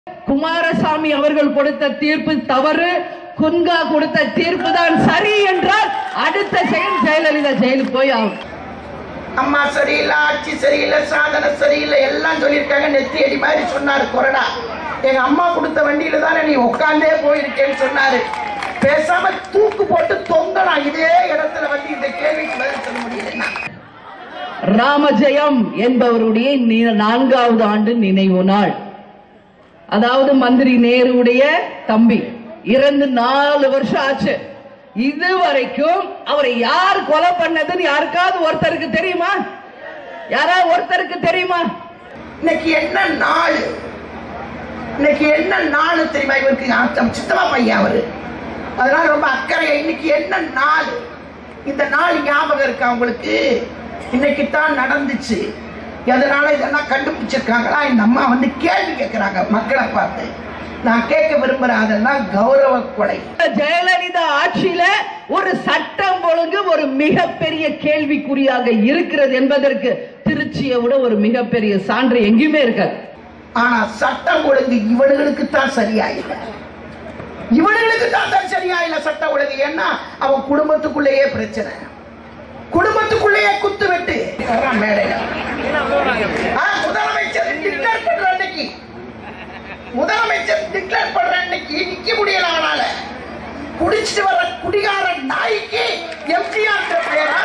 குமாரசாமி அவர்கள் கொடுத்த தீர்ப்பு தவறு குன்கா கொடுத்த தீர்ப்பு தான் சரி என்றால் அடுத்த செயல் ஜெயலலிதா ஜெயிலுக்கு போய் ஆகும் அம்மா சரியில்லை ஆட்சி சரியில்லை சாதனை சரியில்லை எல்லாம் சொல்லியிருக்காங்க நெத்தி அடி மாதிரி சொன்னாரு கொறடா எங்க அம்மா கொடுத்த வண்டியில தானே நீ உட்காந்தே போயிருக்கேன்னு சொன்னாரு பேசாம தூக்கு போட்டு தொங்கலாம் இதே இடத்துல வந்து இந்த கேள்விக்கு பதில் சொல்ல முடியலன்னா ராமஜெயம் என்பவருடைய நி- நான்காவது ஆண்டு நினைவு நாள் அதாவது மந்திரி நேருடைய தம்பி இறந்து நாலு வருஷம் ஆச்சு இதுவரைக்கும் அவரை யார் கொலை பண்ணதுன்னு யாருக்காவது ஒருத்தருக்கு தெரியுமா யாராவது ஒருத்தருக்கு தெரியுமா இன்னைக்கு என்ன நாள் இன்னைக்கு என்ன நாள் தெரியுமா இவருக்கு அர்த்தம் சித்தமா பையன் அவரு அதனால ரொம்ப அக்கறையா இன்னைக்கு என்ன நாள் இந்த நாள் ஞாபகம் இருக்கா உங்களுக்கு இன்னைக்கு தான் நடந்துச்சு எதனால இதெல்லாம் கண்டுபிடிச்சிருக்காங்களா இந்த அம்மா வந்து கேள்வி கேட்கிறாங்க மக்களை பார்த்து நான் கேட்க விரும்புறேன் அதெல்லாம் கௌரவ கொலை ஜெயலலிதா ஆட்சியில ஒரு சட்டம் ஒழுங்கு ஒரு மிகப்பெரிய கேள்விக்குறியாக இருக்கிறது என்பதற்கு திருச்சியை விட ஒரு மிகப்பெரிய சான்று எங்கேயுமே இருக்காது ஆனா சட்டம் ஒழுங்கு இவனுங்களுக்கு தான் சரியாயில்லை இவனுங்களுக்கு தான் தான் சரியாயில்லை சட்டம் ஒழுங்கு ஏன்னா அவன் குடும்பத்துக்குள்ளேயே பிரச்சனை குடும்பத்துக்குள்ளேயே குத்து வெட்டு வர்றான் மேடையில ஆ, முதலமைச்சர் டிக்ளேர் பண்ற அன்னைக்கு முதலமைச்சர் டிக்ளேர் பண்ற அன்னைக்கு நிக்க முடியல அவனால குடிச்சிட்டு வர குடிகார நாய்க்கு எம்ஜிஆர் பெயரா